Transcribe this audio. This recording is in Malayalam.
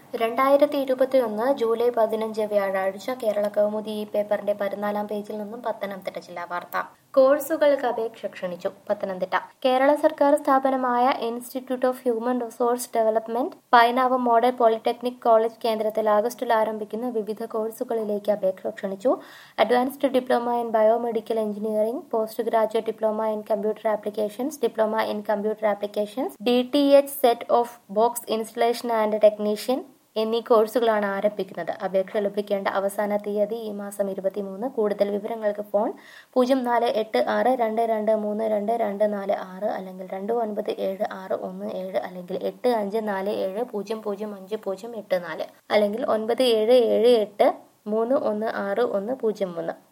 രണ്ടായിരത്തി ഇരുപത്തിയൊന്ന് ജൂലൈ പതിനഞ്ച് വ്യാഴാഴ്ച കേരള കൗമുദി ഈ പേപ്പറിന്റെ പതിനാലാം പേജിൽ നിന്നും പത്തനംതിട്ട ജില്ലാ വാർത്ത കോഴ്സുകൾക്ക് അപേക്ഷ ക്ഷണിച്ചു പത്തനംതിട്ട കേരള സർക്കാർ സ്ഥാപനമായ institute of human resource development Painavu model polytechnic college കേന്ദ്രത്തിൽ ആഗസ്റ്റിൽ ആരംഭിക്കുന്ന വിവിധ കോഴ്സുകളിലേക്ക് അപേക്ഷ ക്ഷണിച്ചു advanced diploma in biomedical engineering post graduate diploma in computer applications diploma in computer applications D T H set of box installation and technician എന്നീ കോഴ്സുകളാണ് ആരംഭിക്കുന്നത് അപേക്ഷ ലഭിക്കേണ്ട അവസാന തീയതി ഈ മാസം ഇരുപത്തിമൂന്ന് കൂടുതൽ വിവരങ്ങൾക്ക് ഫോൺ പൂജ്യം നാല് എട്ട് ആറ് രണ്ട് രണ്ട് മൂന്ന് രണ്ട് രണ്ട് നാല് ആറ് അല്ലെങ്കിൽ രണ്ട് ഒൻപത് ഏഴ് ആറ് ഒന്ന് ഏഴ് അല്ലെങ്കിൽ എട്ട് അഞ്ച് നാല് ഏഴ് പൂജ്യം പൂജ്യം അഞ്ച് പൂജ്യം എട്ട് നാല് അല്ലെങ്കിൽ ഒൻപത് ഏഴ് ഏഴ് എട്ട് മൂന്ന് ഒന്ന് ആറ് ഒന്ന് പൂജ്യം മൂന്ന്